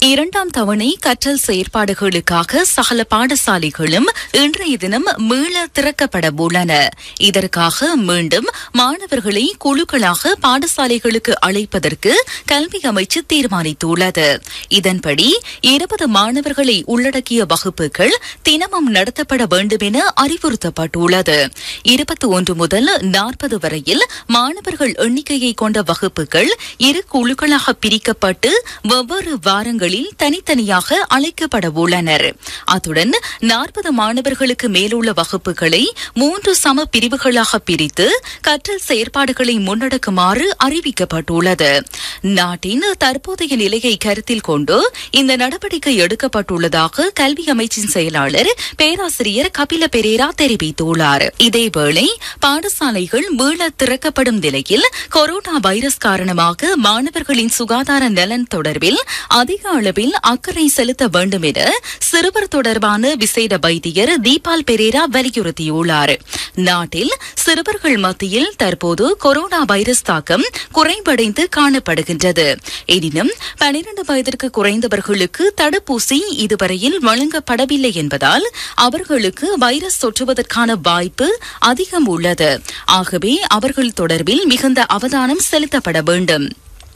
இரண்டாம் தவணை கற்றல் செயற்பாடுகளுக்காக சகல பாடசாலைகளும் இன்றைய தினம் மீள திறக்கப்பட உள்ளன இதற்காக மீண்டும் மாணவர்களை குழுக்களாக பாடசாலைகளுக்கு அழைப்பதற்கு கல்வி அமைச்சு தீர்மானித்துள்ளது இதன்படி இருபது மாணவர்களை உள்ளடக்கிய வகுப்புகள் தினமும் நடத்தப்பட வேண்டும் என அறிவுறுத்தப்பட்டுள்ளது இருபத்தி ஒன்று முதல் நாற்பது வரையில் மாணவர்கள் எண்ணிக்கையை கொண்ட வகுப்புகள் இரு குழுக்களாக பிரிக்கப்பட்டு வெவ்வேறு வாரங்களில் தனித்தனியாக அழைக்கப்பட உள்ளனர் அத்துடன் நாற்பது மாணவர்களுக்கு மேலுள்ள வகுப்புகளை மூன்று சம பிரிவுகளாக பிரித்து கற்றல் செயற்பாடுகளை முன்னெடுக்குமாறு அறிவிக்கப்பட்டுள்ளது நாட்டின் தற்போதைய நிலையை கருத்தில் கொண்டு இந்த நடவடிக்கை எடுக்கப்பட்டுள்ளதாக கல்வி அமைச்சின் செயலாளர் பேராசிரியர் கபில பெரேரா தெரிவித்துள்ளார் இதேவேளை பாடசாலைகள் மீள திறக்கப்படும் நிலையில் கொரோனா வைரஸ் காரணமாக மாணவர்களின் சுகாதார நலன் தொடர்பில் அதிக அளவில் அக்கறை செலுத்த வேண்டும் என சிறுவர் தொடர்பான விசேட வைத்தியர் தீபால் பெரேரா வலியுறுத்தியுள்ளார் நாட்டில் சிறுவர்கள் மத்தியில் தற்போது கொரோனா வைரஸ் தாக்கம் குறைவடைந்து காணப்படுகின்றது எனினும் பனிரண்டு வயதிற்கு குறைந்தவர்களுக்கு தடுப்பூசி இதுவரையில் வழங்கப்படவில்லை என்பதால் அவர்களுக்கு வைரஸ் தொற்றுவதற்கான வாய்ப்பு அதிகம் உள்ளது ஆகவே அவர்கள் தொடர்பில் மிகுந்த அவதானம் செலுத்தப்பட வேண்டும்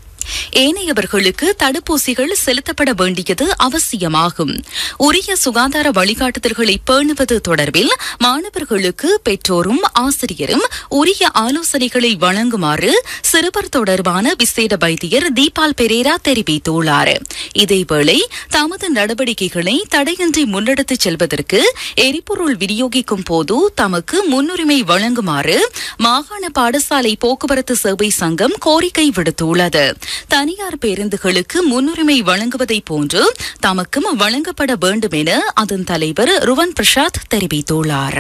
ஏனையவர்களுக்கு தடுப்பூசிகள் செலுத்தப்பட வேண்டியது அவசியமாகும் உரிய சுகாதார வழிகாட்டுதல்களை பேணுவது தொடர்பில் மாணவர்களுக்கு பெற்றோரும் ஆசிரியரும் உரிய ஆலோசனைகளை வழங்குமாறு சிறுவர் தொடர்பான விசேட வைத்தியர் தீபால் பெரேரா தெரிவித்துள்ளார் இதேவேளை தமது நடவடிக்கைகளை தடையின்றி முன்னெடுத்துச் செல்வதற்கு எரிபொருள் விநியோகிக்கும் போது தமக்கு முன்னுரிமை வழங்குமாறு மாகாண பாடசாலை போக்குவரத்து சேவை சங்கம் கோரிக்கை விடுத்துள்ளது தனியார் பேருந்துகளுக்கு முன்னுரிமை வழங்குவதை போன்று தமக்கும் வழங்கப்பட வேண்டும் என அதன் தலைவர் ருவன் பிரசாத் தெரிவித்துள்ளார்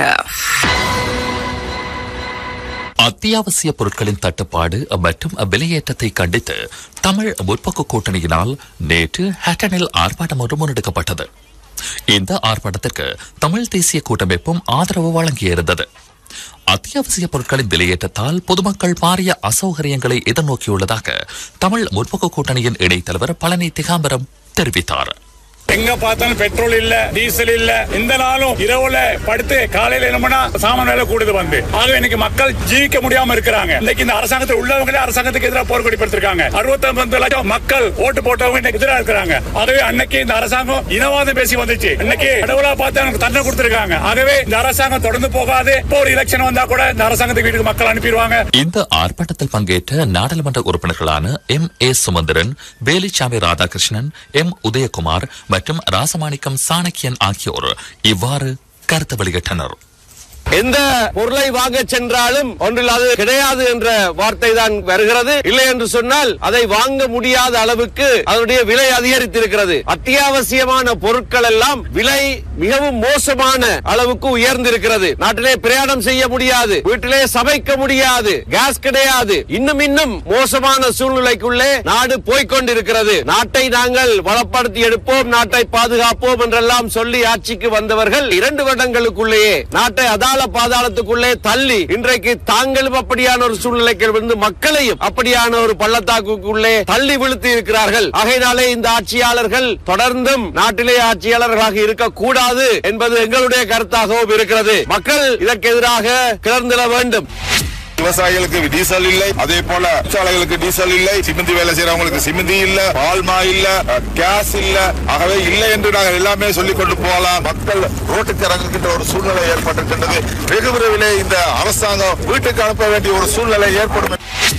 அத்தியாவசிய பொருட்களின் தட்டுப்பாடு மற்றும் விலையேற்றத்தை கண்டித்து தமிழ் முற்போக்கு கூட்டணியினால் நேற்று ஹேட்டனில் ஆர்ப்பாட்டம் ஒன்று முன்னெடுக்கப்பட்டது இந்த ஆர்ப்பாட்டத்திற்கு தமிழ் தேசிய கூட்டமைப்பும் ஆதரவு வழங்கியிருந்தது அத்தியாவசிய பொருட்களின் விலையேற்றத்தால் பொதுமக்கள் பாரிய அசௌகரியங்களை எதிர்நோக்கியுள்ளதாக தமிழ் முற்போக்கு கூட்டணியின் இடைத்தலைவர் பழனி திகாம்பரம் தெரிவித்தார் எங்க பார்த்தாலும் பெட்ரோல் இல்ல டீசல் இல்ல இந்த நாளும் இரவுல படுத்து காலையில என்ன பண்ணா சாமான் விலை கூடுது வந்து ஆகவே இன்னைக்கு மக்கள் ஜீவிக்க முடியாம இருக்கிறாங்க இன்னைக்கு இந்த அரசாங்கத்தில் உள்ளவங்களே அரசாங்கத்துக்கு எதிராக போர்க்கொடி படுத்திருக்காங்க அறுபத்தி லட்சம் மக்கள் ஓட்டு போட்டவங்க இன்னைக்கு எதிராக இருக்கிறாங்க ஆகவே அன்னைக்கு இந்த அரசாங்கம் இனவாதம் பேசி வந்துச்சு இன்னைக்கு கடவுளா பார்த்து எனக்கு தண்டனை கொடுத்திருக்காங்க ஆகவே இந்த அரசாங்கம் தொடர்ந்து போகாது இப்போ ஒரு எலெக்ஷன் வந்தா கூட இந்த அரசாங்கத்துக்கு வீட்டுக்கு மக்கள் அனுப்பிடுவாங்க இந்த ஆர்ப்பாட்டத்தில் பங்கேற்ற நாடாளுமன்ற உறுப்பினர்களான M A Sumanthiran Velusamy Radhakrishnan M Udayakumar மற்றும் ராசமாணிக்கம் சாணக்கியன் ஆகியோர் இவ்வாறு கருத்து வெளியிட்டனர் எந்த பொருளை வாங்க சென்றாலும் ஒன்றில் அது கிடையாது என்ற வார்த்தை தான் வருகிறது இல்லை என்று சொன்னால் அதை வாங்க முடியாத அளவுக்கு அதனுடைய விலை அதிகரித்திருக்கிறது அத்தியாவசியமான பொருட்கள் எல்லாம் விலை மிகவும் மோசமான அளவுக்கு உயர்ந்திருக்கிறது நாட்டிலே பிரயாணம் செய்ய முடியாது வீட்டிலே சமைக்க முடியாது கேஸ் கிடையாது இன்னும் இன்னும் மோசமான சூழ்நிலைக்குள்ளே நாடு போய்கொண்டிருக்கிறது நாட்டை நாங்கள் வளப்படுத்தி எடுப்போம் நாட்டை பாதுகாப்போம் என்றெல்லாம் சொல்லி ஆட்சிக்கு வந்தவர்கள் இரண்டு வருடங்களுக்குள்ளேயே நாட்டை அதால பாதாளத்துக்குள்ளே தள்ளி இன்றைக்கு தாங்களும் அப்படியான ஒரு சூழ்நிலைக்கு இருந்து மக்களையும் அப்படியான ஒரு பள்ளத்தாக்குக்குள்ளே தள்ளி விழுத்தி இருக்கிறார்கள் ஆகையினாலே இந்த ஆட்சியாளர்கள் தொடர்ந்தும் நாட்டிலே ஆட்சியாளர்களாக இருக்கக்கூடாது என்பது எங்களுடைய கருத்தாகவும் இருக்கிறது மக்கள் இதற்கு எதிராக கிளர்ந்திட வேண்டும் விவசாயிகளுக்கு டீசல் இல்லை அதே போல தொழிற்சாலைகளுக்கு டீசல் இல்லை சிமெந்தி வேலை செய்யறவங்களுக்கு சிமெந்தி இல்ல பால்மா இல்ல கேஸ் இல்ல ஆகவே இல்லை என்று நாங்கள் எல்லாமே சொல்லிக் கொண்டு போகலாம் மக்கள் ரோட்டுக்கு இறங்குகின்ற ஒரு சூழ்நிலை ஏற்பட்டிருக்கின்றது வெகு விரைவிலே இந்த அரசாங்கம் வீட்டுக்கு அனுப்ப வேண்டிய ஒரு சூழ்நிலை ஏற்படும்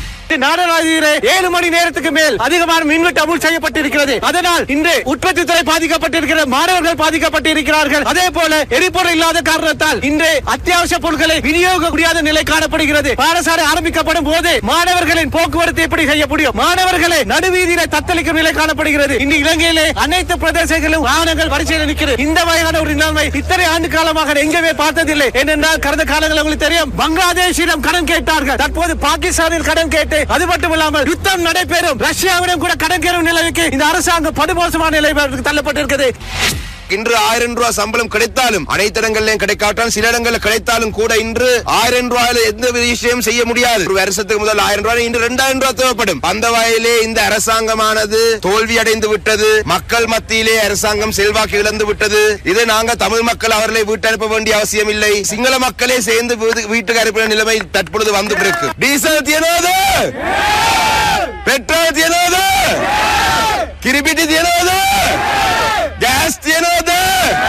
நாடராஜிலே ஏழு மணி நேரத்துக்கு மேல் அதிகமான மின்வெட்டு அமுல் செய்யப்பட்டிருக்கிறது அதனால் இன்று உற்பத்தி துறை பாதிக்கப்பட்டிருக்கிற மாணவர்கள் பாதிக்கப்பட்டிருக்கிறார்கள் அதே போல எரிபொருள் இல்லாத காரணத்தால் இன்று அத்தியாவசிய பொருட்களை விநியோக முடியாத நிலை காணப்படுகிறது பாடசாலை ஆரம்பிக்கப்படும் போது மாணவர்களின் போக்குவரத்து எப்படி செய்ய முடியும் மாணவர்களை நடுவீதியில தத்தளிக்கும் நிலை காணப்படுகிறது இன்று இலங்கையிலே அனைத்து பிரதேசங்களும் வாகனங்கள் வரிசையில் நிற்கிறது இந்த வகையான ஒரு நிலைமை இத்தனை ஆண்டு காலமாக எங்கேயுமே பார்த்ததில்லை ஏனென்றால் கடந்த காலங்களில் உங்களுக்கு தெரியும் பங்களாதேஷிடம் கடன் கேட்டார்கள் தற்போது பாகிஸ்தானில் கடன் கேட்டு அது மட்டும் இல்லாமல் யுத்தம் நடைபெறும் ரஷ்யாவிடம் கூட கடன் கேட்கும் நிலைக்கு இந்த அரசாங்கம் படுமோசமான நிலை தள்ளப்பட்டிருக்கிறது இன்று ஆயிரம் ரூபாய் சம்பளம் கிடைத்தாலும் அனைத்து இடங்களிலும் கிடைக்காட்டாலும் சில இடங்களில் கிடைத்தாலும் கூட இன்று ஆயிரம் ரூபாயில எந்த விஷயம் செய்ய முடியாது ஒரு வருஷத்துக்கு முதல் ஆயிரம் ரூபாய் இன்று ரெண்டாயிரம் ரூபாய் தேவைப்படும் அந்த வகையிலே இந்த அரசாங்கமானது தோல்வி அடைந்து விட்டது மக்கள் மத்தியிலே அரசாங்கம் செல்வாக்கு இழந்து விட்டது இதை நாங்க தமிழ் மக்கள் அவர்களை வீட்டு அனுப்ப வேண்டிய அவசியம் இல்லை சிங்கள மக்களே சேர்ந்து வீடு- வீட்டுக்கு அனுப்பின நிலைமை தற்பொழுது வந்து இருக்கு டீசல் தியனோது பெட்ரோல் தியனோது கிரிபிட்டி தியனோது கேஸ் தியனோது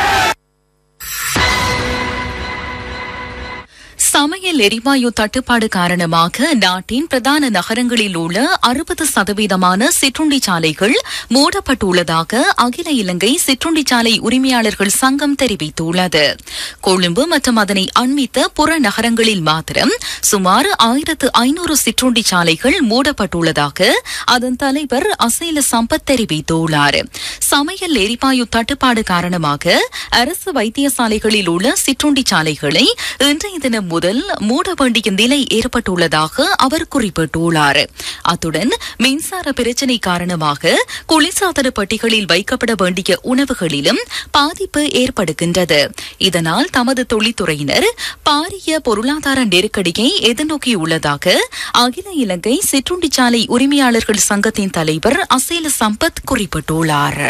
சமையல் எரிவாயு தட்டுப்பாடு காரணமாக நாட்டின் பிரதான நகரங்களில் உள்ள அறுபது சதவீதமான சிற்றுண்டி சாலைகள் மூடப்பட்டுள்ளதாக அகில இலங்கை சிற்றுண்டி சாலை உரிமையாளர்கள் சங்கம் தெரிவித்துள்ளது கொழும்பு மற்றும் அதனை அண்மித்த புற நகரங்களில் மாத்திரம் சுமார் ஆயிரத்து ஐநூறு சிற்றுண்டி சாலைகள் மூடப்பட்டுள்ளதாக அதன் தலைவர் அசேல சம்பத் தெரிவித்துள்ளார் சமையல் எரிவாயு தட்டுப்பாடு காரணமாக அரசு வைத்தியசாலைகளில் உள்ள சிற்றுண்டி சாலைகளை இன்றைய தினம் முதல் மூட வேண்டிய நிலை ஏற்பட்டுள்ளதாக அவர் குறிப்பிட்டுள்ளார் அத்துடன் மின்சார பிரச்சினை காரணமாக குளிர்சாதன பெட்டிகளில் வைக்கப்பட வேண்டிய உணவுகளிலும் பாதிப்பு ஏற்படுகின்றது இதனால் தமது தொழில்துறையினர் பாரிய பொருளாதார நெருக்கடியை எதிர்நோக்கியுள்ளதாக அகில இலங்கை சிற்றுண்டிச்சாலை உரிமையாளர்கள் சங்கத்தின் தலைவர் அசேல சம்பத் குறிப்பிட்டுள்ளார்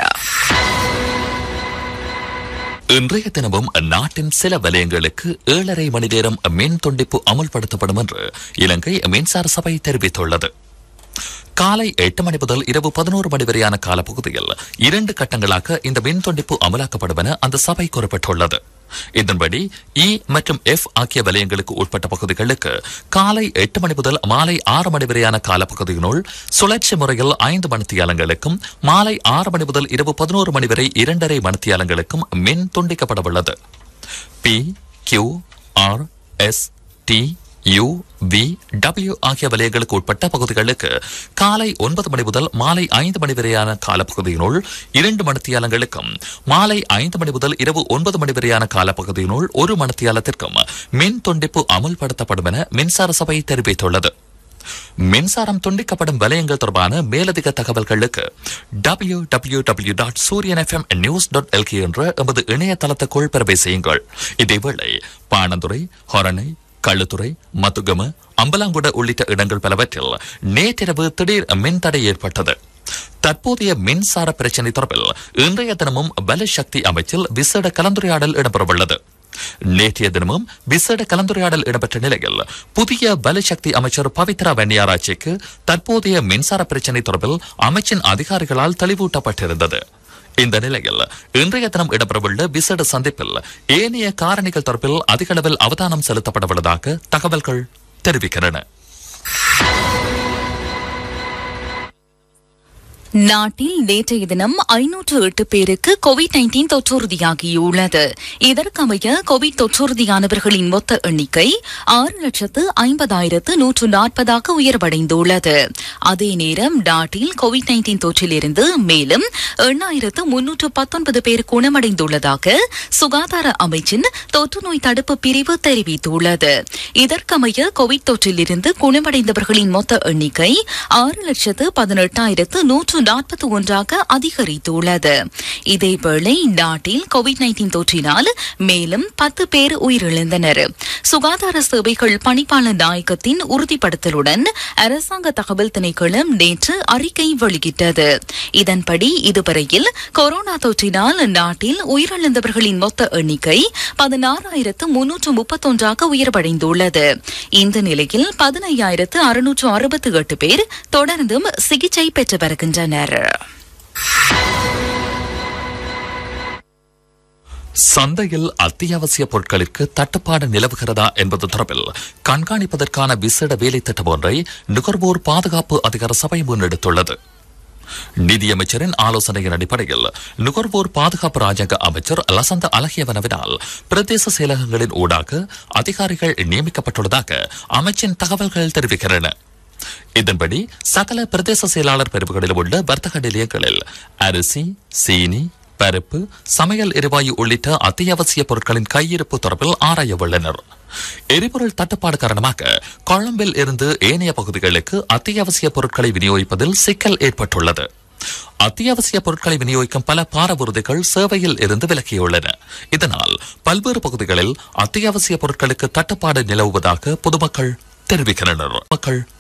இன்றைய தினமும் நாட்டின் சில வலயங்களுக்கு ஏழரை மணி நேரம் மின் துண்டிப்பு அமல்படுத்தப்படும் என்று இலங்கை மின்சார சபை தெரிவித்துள்ளது காலை எட்டு மணி முதல் இரவு பதினோரு மணி வரையான காலப்பகுதியில் இரண்டு கட்டங்களாக இந்த மின் துண்டிப்பு அமலாக்கப்படும் என அந்த சபை குறிப்பிட்டுள்ளது இதன்படி இ மற்றும் எஃப் ஆகிய வலயங்களுக்கு உட்பட்ட பகுதிகளுக்கு காலை எட்டு மணி முதல் மாலை ஆறு மணி வரையான காலப்பகுதியினுள் சுழற்சி முறையில் ஐந்து மணித்தியாலங்களுக்கும் மாலை ஆறு மணி முதல் இரவு பதினோரு மணி வரை இரண்டரை மணித்தியாலங்களுக்கும் மின் துண்டிக்கப்படவுள்ளது P Q R S T U V W ஆகிய வலயங்களுக்கு உட்பட்ட பகுதிகளுக்கு காலை ஒன்பது மணி முதல் மாலை ஐந்து மணி வரையான காலப்பகுதியினுள் இரண்டு மணித்தியாலங்களுக்கும் மாலை ஐந்து மணி முதல் இரவு ஒன்பது மணி வரையான காலப்பகுதியினுள் ஒரு மணித்தியாலத்திற்கும் மின் துண்டிப்பு அமல்படுத்தப்படும் என மின்சார சபை தெரிவித்துள்ளது மின்சாரம் துண்டிக்கப்படும் வலயங்கள் தொடர்பான மேலதிக தகவல்களுக்கு W W W dot Sooriyan FM news dot LK என்ற எமது இணையதளத்துக்குள் பெறவை செய்யுங்கள் இதேவேளை பாணந்துறை ஹொரணை கள்ளுத்துறை மத்துகம அம்பலாங்குட உள்ளிட்ட இடங்கள் பலவற்றில் நேற்றிரவு திடீர் மின்தடை ஏற்பட்டது தற்போதைய மின்சார பிரச்சினை தொடர்பில் இன்றைய தினமும் பலசக்தி அமைச்சில் விசேட கலந்துரையாடல் இடம்பெறவுள்ளது நேற்றைய தினமும் விசேட கலந்துரையாடல் இடம்பெற்ற நிலையில் புதிய பலசக்தி அமைச்சர் பவித்ரா வெண்ணியாராட்சிக்கு தற்போதைய மின்சார பிரச்சினை தொடர்பில் அமைச்சின் அதிகாரிகளால் தெளிவூட்டப்பட்டிருந்தது இந்த நிலையில் இன்றைய தினம் இடம்பெறவுள்ள விசேட சந்திப்பில் ஏனைய காரணிகள் தொடர்பில் அதிக அளவில் அவதானம் செலுத்தப்படவுள்ளதாக தகவல்கள் தெரிவிக்கின்றன நாட்டில் நேற்றைய தினம் ஐநூற்று எட்டு பேருக்கு கோவிட் நைன்டீன் தொற்றுறுதியாகியுள்ளது இதற்கமைய கோவிட் தொற்றுறுதியானவர்களின் மொத்த எண்ணிக்கை ஆறு லட்சத்து ஐம்பதாயிரத்து நூற்று நாற்பதாக உயர்வடைந்துள்ளது அதே நேரம் நாட்டில் கோவிட் நைன்டீன் தொற்றிலிருந்து மேலும் எண்ணாயிரத்து முன்னூற்று பத்தொன்பது பேர் குணமடைந்துள்ளதாக சுகாதார அமைச்சின் தொற்று நோய் தடுப்பு பிரிவு தெரிவித்துள்ளது இதற்கமைய கோவிட் தொற்றிலிருந்து குணமடைந்தவர்களின் மொத்த எண்ணிக்கை ஆறு லட்சத்து பதினெட்டாயிரத்து நூற்று நாற்பத்தி ஒன்றாக அதிகரித்துள்ளது இதேவேளை நாட்டில் கோவிட் நைன்டீன் தொற்றினால் மேலும் பத்து பேர் உயிரிழந்தனர் சுகாதார சேவைகள் பணிப்பாளர் நாயகத்தின் உறுதிப்படுத்தலுடன் அரசாங்க தகவல் திணைக்களம் நேற்று அறிக்கை வெளியிட்டது இதன்படி இதுவரையில் கொரோனா தொற்றினால் நாட்டில் உயிரிழந்தவர்களின் மொத்த எண்ணிக்கை பதினாறாயிரத்து முன்னூற்று முப்பத்தொன்றாக உயர்வடைந்துள்ளது இந்த நிலையில் பதினையாயிரத்து அறுநூற்று அறுபத்தி எட்டு பேர் தொடர்ந்தும் சிகிச்சை பெற்று வருகின்றனர் சந்தையில் அத்தியாவசிய பொருட்களுக்கு தட்டுப்பாடு நிலவுகிறதா என்பது தொடர்பில் கண்காணிப்பதற்கான விசேட வேலை திட்டம் ஒன்றை நுகர்வோர் பாதுகாப்பு அதிகார சபை முன்னெடுத்துள்ளது நிதியமைச்சரின் ஆலோசனையின் அடிப்படையில் நுகர்வோர் பாதுகாப்பு ராஜாங்க அமைச்சர் லசந்த அழகியவனவினால் பிரதேச செயலகங்களின் ஊடாக அதிகாரிகள் நியமிக்கப்பட்டுள்ளதாக அமைச்சின் தகவல்கள் தெரிவிக்கின்றன இதன்படி சகல பிரதேச செயலாளர் பிரிவுகளில் உள்ள வர்த்தக நிலையங்களில் அரிசி சீனி பருப்பு சமையல் எரிவாயு உள்ளிட்ட அத்தியாவசிய பொருட்களின் கையிருப்பு தொடர்பில் ஆராய உள்ளனர் எரிபொருள் தட்டுப்பாடு காரணமாக கொழும்பில் இருந்து ஏனைய பகுதிகளுக்கு அத்தியாவசிய பொருட்களை விநியோகிப்பதில் சிக்கல் ஏற்பட்டுள்ளது அத்தியாவசிய பொருட்களை விநியோகிக்கும் பல பாரவுறுதிகள் சேவையில் இருந்து விலகியுள்ளன இதனால் பல்வேறு பகுதிகளில் அத்தியாவசிய பொருட்களுக்கு தட்டுப்பாடு நிலவுவதாக பொதுமக்கள் தெரிவிக்கின்றனர் மக்கள்